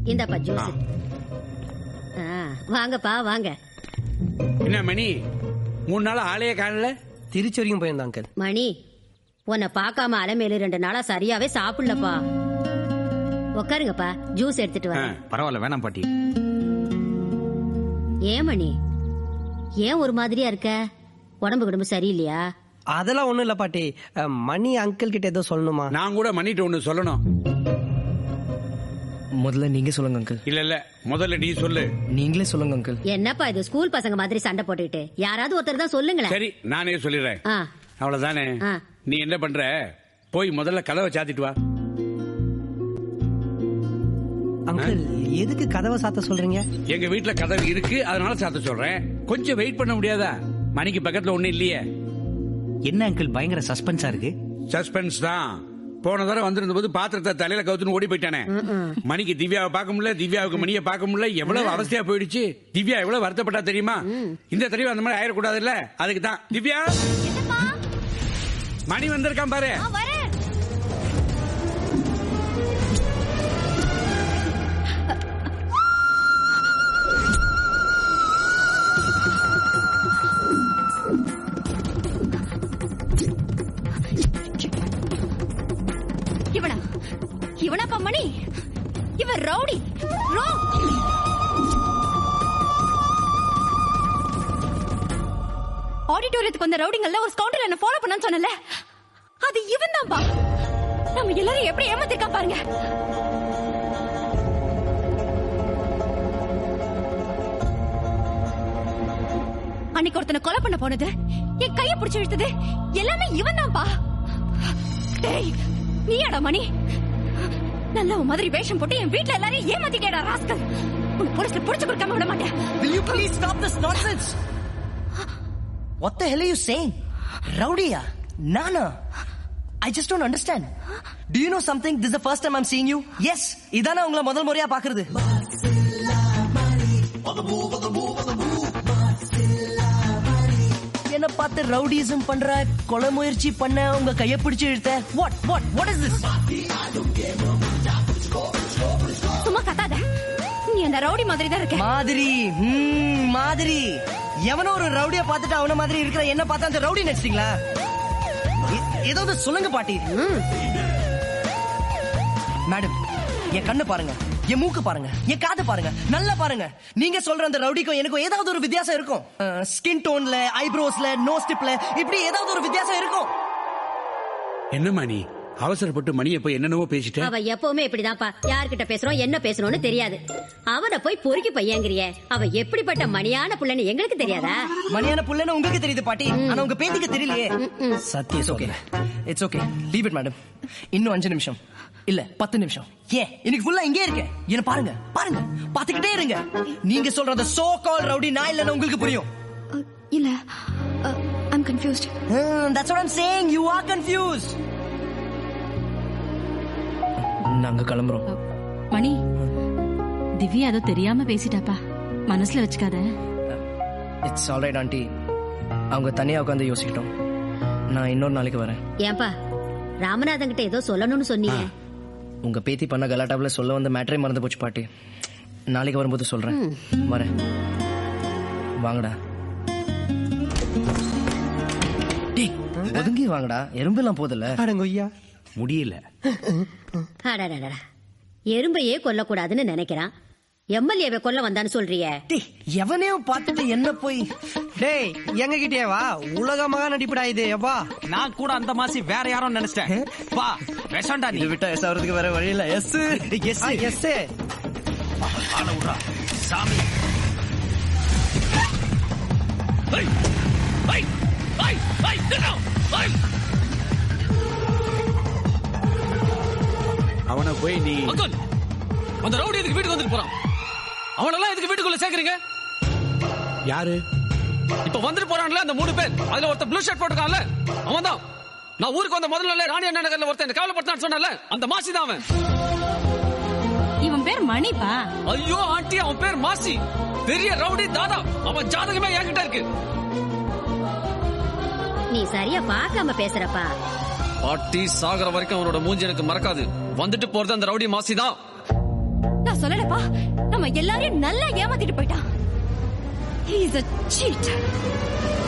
இந்தப்பா ஜூஸ் ஆ, வாங்கப்பா வாங்க என்ன மணி மூணு நாள் ஆளையே காணல திருச்சி வரைக்கும் போயிருந்தேன் அங்கிள் மணி உன்னை பார்க்காம அலமேலு ரெண்டு நாளா சரியாவே சாப்பிடலப்பா உட்காருங்கப்பா ஜூஸ் எடுத்துட்டு ஆ, வரேன் பரவாயில்ல வேணாம் பாட்டி ஏன் மணி ஏன் ஒரு மாதிரியா இருக்க உடம்பு குடும்பம் சரியில்லையா அதெல்லாம் ஒண்ணும் இல்ல பாட்டி அஹ், மணி அங்கிள் கிட்ட ஏதோ சொல்லணுமா நான் கூட மணிட்டு ஒண்ணு சொல்லணும் முதல்ல நீங்க சொல்லுங்க அங்கிள் இல்ல இல்ல முதல்ல நீ சொல்லு நீங்களே சொல்லுங்க அங்கிள் என்னப்பா இது ஸ்கூல் பசங்க மாதிரி சண்டை போட்டுக்கிட்டு யாராவது ஒருத்தர் தான் சொல்லுங்களேன் சரி நானே சொல்லிடுறேன் ஆ, அவ்வளவுதானே ஆ. நீ என்ன பண்ற போய் முதல்ல கதவை சாத்திட்டு வா அங்கிள் எதுக்கு கதவை சாத்த சொல்றீங்க எங்க வீட்ல கதவு இருக்கு அதனால சாத்த சொல்றேன் கொஞ்சம் வெயிட் பண்ண முடியாதா மணிக்கு பக்கத்துல ஒண்ணு இல்லையே என்ன அங்கிள் பயங்கர சஸ்பென்ஸா இருக்கு சஸ்பென்ஸ் தான் போன தடவை வந்திருந்த போது பாத்திரத்தை தலையில கவுத்துன்னு ஓடி போயிட்டானே மணிக்கு திவ்யாவை பார்க்க முடியல திவ்யாவுக்கு மணியை பார்க்க முடியல எவ்வளவு அவஸ்தையா போயிடுச்சு திவ்யா எவ்வளவு வருத்தப்பட்டா தெரியுமா இந்த தடவை அந்த மாதிரி ஆயிடக்கூடாதுல்ல அதுக்கு தான் திவ்யா மணி வந்திருக்கான் பாரு இவனா இவனாப்பா மணி இவன் ரவுடி ரோ ஆடிட்டோரியத்துக்கு வந்த ரவுடிங்கல்ல ஒரு ஸ்கவுண்டர் என்ன ஃபாலோ பண்ணான்னு சொன்னல அது இவன் தான்ப்பா நம்ம எல்லாரும் எப்படி ஏமாத்திருக்கா பாருங்க அன்னைக்கு ஒருத்தனை கொலை பண்ண போனது என் கைய பிடிச்சு இழுத்தது எல்லாமே இவன் தான்ப்பா டேய் நீயாடா மணி நல்ல உன் மாதிரி வேஷம் போட்டு என் வீட்ல எல்லாரையும் ஏமாத்திட்டேடா ராஸ்கல் உன் போலீஸ்ல புடிச்சு கொடுக்காம விட மாட்டேன் Will you please stop this nonsense? What the hell are you saying? Rowdy-யா? Nana? I just don't understand. Do you know something? This is the first time I'm seeing you. Yes, இதானே உங்களை முதல் முறையா பாக்குறது. என்ன பார்த்து ரவுடிசம் பண்ற கொலை முயற்சி பண்ண உங்க கைய பிடிச்சு இழுத்த what what what is this சும்மா கத்தாத நீ அந்த ரவுடி மாதிரி தான் இருக்க மாதிரி ம், மாதிரி எவனோ ஒரு ரவுடிய பார்த்துட்டு அவன மாதிரி இருக்கிற என்ன பார்த்தா அந்த ரவுடி நினைச்சிட்டீங்களா ஏ- ஏதாவது சொல்லுங்க பாட்டி மேடம் என் கண்ணு பாருங்க என் மூக்கு பாருங்க என் காது பாருங்க நல்லா பாருங்க நீங்க சொல்ற அந்த ரவுடிக்கும் எனக்கும் ஏதாவது ஒரு வித்தியாசம் இருக்கும் ஸ்கின் டோன்ல ஐப்ரோஸ்ல நோஸ் டிப்ல இப்படி ஏதாவது ஒரு வித்தியாசம் இருக்கும் என்ன மணி அவசரப்பட்டு மணியை போய் என்னென்னவோ பேசிட்ட அவ எப்பவுமே இப்படிதான்ப்பா யார்கிட்ட பேசுறோம் என்ன பேசுறோம்னு தெரியாது அவனை போய் பொறுக்கி பையங்கிறிய அவ எப்படிப்பட்ட மணியான புள்ளன்னு எங்களுக்கு தெரியாதா மணியான புள்ளன்னு உங்களுக்கு தெரியுது பாட்டி ஆனா உங்க பேத்திக்கு தெரியலையே சத்தியம் okay it's okay leave it madam இன்னும் அஞ்சு நிமிஷம் இல்ல பத்து நிமிஷம் ஏன் இன்னைக்கு ஃபுல்லா இங்கே இருக்கேன் என்ன பாருங்க பாருங்க பாத்துக்கிட்டே இருங்க நீங்க சொல்ற அந்த சோ கால் ரவுடி நான் இல்லன்னு உங்களுக்கு புரியும் இல்ல I'm confused that's what I'm saying you are confuse நாங்க கிளம்புறோம் மணி திவ்யா ஏதோ தெரியாம பேசிட்டாப்பா மனசுல வச்சுக்காத இட்ஸ் ஆல்ரைட் ஆண்டி அவங்க தனியா உட்காந்து யோசிக்கிட்டோம் நான் இன்னொரு நாளைக்கு வரேன் ஏன்பா ராமநாதன் கிட்ட ஏதோ சொல்லணும்னு சொன்னீங்க உங்க பேத்தி பண்ண கலாட்டாவில சொல்ல வந்த மேட்டரே மறந்து போச்சு பாட்டி நாளைக்கு வரும்போது சொல்றேன் வரேன் வாங்கடா டேய், ஒதுங்கி வாங்கடா எறும்பெல்லாம் போதில்ல அடங்கொய்யா முடியல அடடடடா. எறும்பையே கொல்லக்கூடாதுன்னு நினைக்கிறான் எம்எல்ஏவை கொல்ல வந்தான்னு சொல்றியே டேய், எவனையும் பார்த்துட்டு என்ன போய் டேய் எங்க கிட்டே வா உலக மகா நடிப்புடா இது எப்பா நான் கூட அந்த மாசி வேற யாரும் நினைச்சிட்டேன் வா விஷம்டா நீ இது விட்டா எஸ் ஆகிறதுக்கு வேற வழி இல்ல எஸ் எஸ் எஸ் ஆள விட்றா சாமி ஐய், ஐய், ஐய், ஐய், தின்னும், ஐய். அவனை போய் நீ அங்கிள் அந்த ரவுடி எதுக்கு வீட்டுக்கு வந்துட்டு போறான் அவனெல்லாம் எதுக்கு வீட்டுக்குள்ள சேர்க்கறீங்க யாரு இப்ப வந்துட்டு போறான்ல அந்த மூணு பேர் அதுல ஒருத்தன் ப்ளூ ஷர்ட் போட்டுருக்கான்ல அவன் தான் நான் ஊருக்கு வந்த முதல்ல நாளே ராணி அண்ணா நகர்ல ஒருத்தன் என்ன கவலைப்பட்டான்னு சொன்னல அந்த மாசி தான் அவன் இவன் பேர் மணிப்பா ஐயோ ஆண்டி அவன் பேர் மாசி பெரிய ரவுடி தாதா அவன் ஜாதகமே என்கிட்ட இருக்கு நீ சரியா பார்க்காம பேசுறப்பா பாட்டி சாகர வரைக்கும் அவனோட மூஞ்சி எனக்கு மறக்காது வந்துட்டு போறது அந்த ரவுடி மாசி தான் நான் சொல்லலப்பா நம்ம எல்லாரையும் நல்லா ஏமாத்திட்டு போயிட்டான் He is a cheat.